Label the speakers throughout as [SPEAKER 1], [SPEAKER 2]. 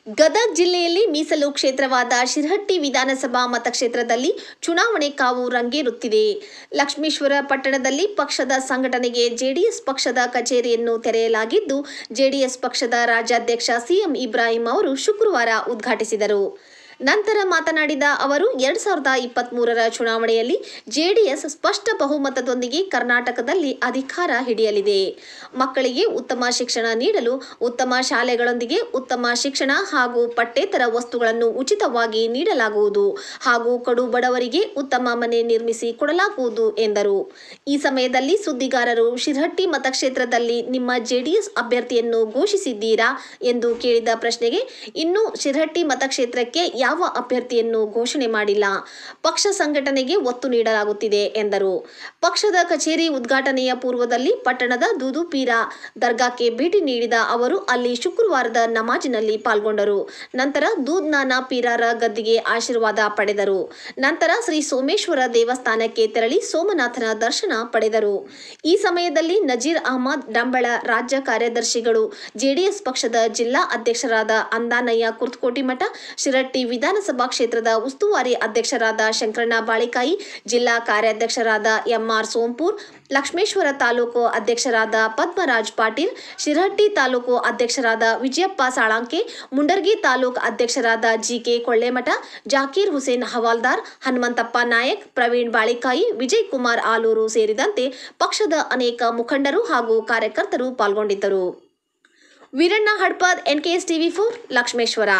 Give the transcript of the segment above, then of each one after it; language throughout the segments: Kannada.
[SPEAKER 1] ಗದಗ ಜಿಲ್ಲೆಯಲ್ಲಿ ಮೀಸಲು ಕ್ಷೇತ್ರವಾದ ಶಿರಹಟ್ಟಿ ವಿಧಾನಸಭಾ ಮತಕ್ಷೇತ್ರದಲ್ಲಿ ಚುನಾವಣೆ ಕಾವು ರಂಗೇರುತ್ತಿದೆ ಲಕ್ಷ್ಮೀಶ್ವರ ಪಟ್ಟಣದಲ್ಲಿ ಪಕ್ಷದ ಸಂಘಟನೆಗೆ ಜೆಡಿಎಸ್ ಪಕ್ಷದ ಕಚೇರಿಯನ್ನು ತೆರೆಯಲಾಗಿದ್ದು ಜೆಡಿಎಸ್ ಪಕ್ಷದ ರಾಜ್ಯಾಧ್ಯಕ್ಷ ಸಿಎಂ ಇಬ್ರಾಹಿಂ ಅವರು ಶುಕ್ರವಾರ ಉದ್ಘಾಟಿಸಿದರು ನಂತರ ಮಾತನಾಡಿದ ಅವರು ಎರಡ್ ಸಾವಿರದ ಇಪ್ಪತ್ತ್ ಮೂರರ ಚುನಾವಣೆಯಲ್ಲಿ ಜೆಡಿಎಸ್ ಸ್ಪಷ್ಟ ಬಹುಮತದೊಂದಿಗೆ ಕರ್ನಾಟಕದಲ್ಲಿ ಅಧಿಕಾರ ಹಿಡಿಯಲಿದೆ ಮಕ್ಕಳಿಗೆ ಉತ್ತಮ ಶಿಕ್ಷಣ ನೀಡಲು ಉತ್ತಮ ಶಾಲೆಗಳೊಂದಿಗೆ ಉತ್ತಮ ಶಿಕ್ಷಣ ಹಾಗೂ ಪಠ್ಯೇತರ ವಸ್ತುಗಳನ್ನು ಉಚಿತವಾಗಿ ನೀಡಲಾಗುವುದು ಹಾಗೂ ಕಡು ಬಡವರಿಗೆ ಉತ್ತಮ ಮನೆ ನಿರ್ಮಿಸಿ ಕೊಡಲಾಗುವುದು ಎಂದರು ಈ ಸಮಯದಲ್ಲಿ ಸುದ್ದಿಗಾರರು ಶಿರಹಟ್ಟಿ ಮತಕ್ಷೇತ್ರದಲ್ಲಿ ನಿಮ್ಮ ಜೆಡಿಎಸ್ ಅಭ್ಯರ್ಥಿಯನ್ನು ಘೋಷಿಸಿದ್ದೀರಾ ಎಂದು ಕೇಳಿದ ಪ್ರಶ್ನೆಗೆ ಇನ್ನು ಶಿರಹಟ್ಟಿ ಮತಕ್ಷೇತ್ರಕ್ಕೆ ಯಾವ ಅಭ್ಯರ್ಥಿಯನ್ನು ಘೋಷಣೆ ಮಾಡಿಲ್ಲ ಪಕ್ಷ ಸಂಘಟನೆಗೆ ಒತ್ತು ನೀಡಲಾಗುತ್ತಿದೆ ಎಂದರು ಪಕ್ಷದ ಕಚೇರಿ ಉದ್ಘಾಟನೆಯ ಪೂರ್ವದಲ್ಲಿ ಪಟ್ಟಣದ ದೂದುಪೀರ ದರ್ಗಾಕ್ಕೆ ಭೇಟಿ ನೀಡಿದ ಅವರು ಅಲ್ಲಿ ಶುಕ್ರವಾರದ ನಮಾಜಿನಲ್ಲಿ ಪಾಲ್ಗೊಂಡರು ನಂತರ ದೂದ್ನಾನ ಪೀರಾರ ಗದ್ದಿಗೆ ಆಶೀರ್ವಾದ ಪಡೆದರು ನಂತರ ಶ್ರೀ ಸೋಮೇಶ್ವರ ದೇವಸ್ಥಾನಕ್ಕೆ ತೆರಳಿ ಸೋಮನಾಥನ ದರ್ಶನ ಪಡೆದರು ಈ ಸಮಯದಲ್ಲಿ ನಜೀರ್ ಅಹಮದ್ ಡಂಬಳ ರಾಜ್ಯ ಕಾರ್ಯದರ್ಶಿಗಳು ಜೆಡಿಎಸ್ ಪಕ್ಷದ ಜಿಲ್ಲಾ ಅಧ್ಯಕ್ಷರಾದ ಅಂದಾನಯ್ಯ ಕುರ್ತಕೋಟಿಮಠ ಶಿರಟ್ಟಿ ವಿಧಾನಸಭಾ ಕ್ಷೇತ್ರದ ಉಸ್ತುವಾರಿ ಅಧ್ಯಕ್ಷರಾದ ಶಂಕರಣ್ಣ ಬಾಳಿಕಾಯಿ ಜಿಲ್ಲಾ ಕಾರ್ಯಾಧ್ಯಕ್ಷರಾದ ಎಂಆರ್ ಸೋಂಪೂರ್ ಲಕ್ಷ್ಮೇಶ್ವರ ತಾಲೂಕು ಅಧ್ಯಕ್ಷರಾದ ಪದ್ಮರಾಜ್ ಪಾಟೀಲ್ ಶಿರಹಟ್ಟಿ ತಾಲೂಕು ಅಧ್ಯಕ್ಷರಾದ ವಿಜಯಪ್ಪ ಸಾಳಂಕೆ ಮುಂಡರ್ಗಿ ತಾಲೂಕು ಅಧ್ಯಕ್ಷರಾದ ಜಿಕೆ ಕೊಳ್ಳೇಮಠ ಜಾಕೀರ್ ಹುಸೇನ್ ಹವಾಲ್ದಾರ್ ಹನುಮಂತಪ್ಪ ನಾಯಕ್ ಪ್ರವೀಣ್ ಬಾಳಿಕಾಯಿ ವಿಜಯ್ ಕುಮಾರ್ ಆಲೂರು ಸೇರಿದಂತೆ ಪಕ್ಷದ ಅನೇಕ ಮುಖಂಡರು ಹಾಗೂ ಕಾರ್ಯಕರ್ತರು ಪಾಲ್ಗೊಂಡಿದ್ದರು Veeranna Hadpad NKS TV four Lakshmeshwar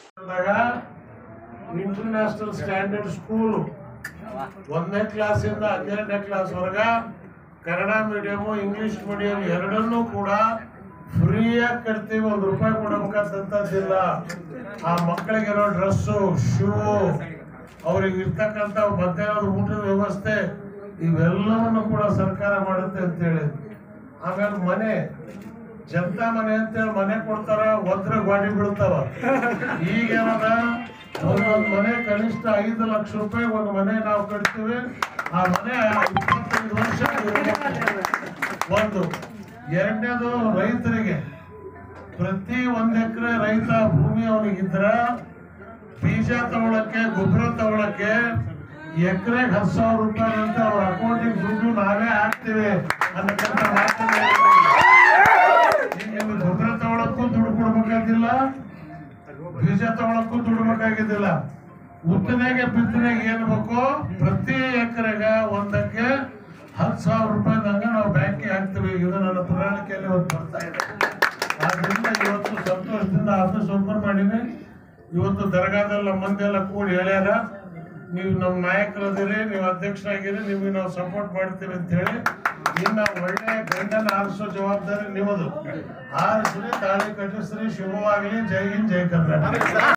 [SPEAKER 2] international standard school ಒಂದನೇ ಕ್ಲಾಸಿಂದ ಹನ್ನೆರಡನೇ ಕ್ಲಾಸ್ ವರ್ಗ ಕನ್ನಡ ಮೀಡಿಯಮು ಇಂಗ್ಲಿಷ್ ಮೀಡಿಯಂ ಎರಡನ್ನೂ ಕೂಡ ಫ್ರೀಯಾಗಿ ಕಟ್ತೀವಿ ಒಂದು ರೂಪಾಯಿ ಕೊಡಬೇಕಾದಂಥದ್ದಿಲ್ಲ ಆ ಮಕ್ಕಳಿಗಿರೋ ಡ್ರೆಸ್ಸು ಶೂ ಅವ್ರಿಗೆ ಇರ್ತಕ್ಕಂಥ ಮಧ್ಯಾಹ್ನದ ಊಟದ ವ್ಯವಸ್ಥೆ ಇವೆಲ್ಲವನ್ನು ಕೂಡ ಸರ್ಕಾರ ಮಾಡುತ್ತೆ ಅಂತೇಳಿ ಆಮೇಲೆ ಮನೆ ಜನತಾ ಮನೆ ಅಂತೇಳಿ ಮನೆ ಕೊಡ್ತಾರ ಒದ್ರ ಗಾಡಿ ಬೀಳ್ತಾವ ಈಗ ಏನದ ಒಂದೊಂದು ಮನೆ ಕನಿಷ್ಠ ಐದು ಲಕ್ಷ ರೂಪಾಯಿ ಒಂದು ಮನೆ ನಾವು ಕಟ್ತೀವಿ ಆ ಮನೆ ಇಪ್ಪತ್ತೈದು ವರ್ಷ ಇರ್ಬೇಕು. ಒಂದು ಎರಡನೇದು ರೈತರಿಗೆ ಪ್ರತಿ ಒಂದ್ ಎಕರೆ ರೈತ ಭೂಮಿ ಅವನಿಗಿದ್ರ ಬೀಜ ತಗೊಳಕ್ಕೆ ಗೊಬ್ಬರ ತಗೊಳಕ್ಕೆ ಎಕರೆಗೆ ಹತ್ತು ಸಾವಿರ ರೂಪಾಯಿ ಅಂತ ಅವ್ರ ಅಕೌಂಟಿಗೆ ದುಡ್ಡು ನಾವೇ ಹಾಕ್ತೀವಿ ಅನ್ನಕ್ಕಂತ ಮಾತನ್ನ ಹೇಳಿದ್ರು. ಈಗ ನಿಮ್ಗೆ ಗೊಬ್ಬರ ತಗೊಳಕ್ಕೂ ದುಡ್ಡು ಕೊಡ್ಬೇಕಾಗಿಲ್ಲ ಬೀಜ ತಗೊಳಕ್ಕೂ ದುಡ್ಡು ಬೇಕಾಗಿದ್ದಿಲ್ಲ ಉತ್ತನೆಗೆ ಬಿತ್ತನೆಗೆ ಏನ್ ಬೇಕು ಪ್ರತಿ ಎಕರೆಗ ಒಂದಕ್ಕೆ ಹತ್ತು ಸಾವಿರ ರೂಪಾಯಿದಂಗ ನಾವು ಬ್ಯಾಂಕಿಗೆ ಹಾಕ್ತೀವಿ ಇದು ನನ್ನ ಪ್ರಣಾಳಿಕೆಯಲ್ಲಿ ಇವತ್ತು ಬರ್ತಾ ಇದೆ ಆದ್ರಿಂದ ಇವತ್ತು ಸಂತೋಷದಿಂದ ಆಫೀಸ್ ಓಪನ್ ಮಾಡೀನಿ ಇವತ್ತು ದರ್ಗಾದಲ್ಲ ಮಂದಿ ಎಲ್ಲ ಕೂಡಿ ಹೇಳ್ಯಾರ ನೀವು ನಮ್ಮ ನಾಯಕರದಿರಿ ನೀವು ಅಧ್ಯಕ್ಷರಾಗಿರಿ ನಿಮಗೆ ನಾವು ಸಪೋರ್ಟ್ ಮಾಡ್ತೀವಿ ಅಂತ ಹೇಳಿ ಇನ್ನ ಒಳ್ಳೆ ಗಂಡನ ಆರಿಸೋ ಜವಾಬ್ದಾರಿ ನಿಮ್ಮದು ಆರಿಸ್ರಿ ತಾಳಿ ಕಟ್ಟಿಸ್ರಿ ಶುಭವಾಗಲಿ ಜೈ ಹಿಂದ್ ಜೈ ಕರ್ನಾಟಕ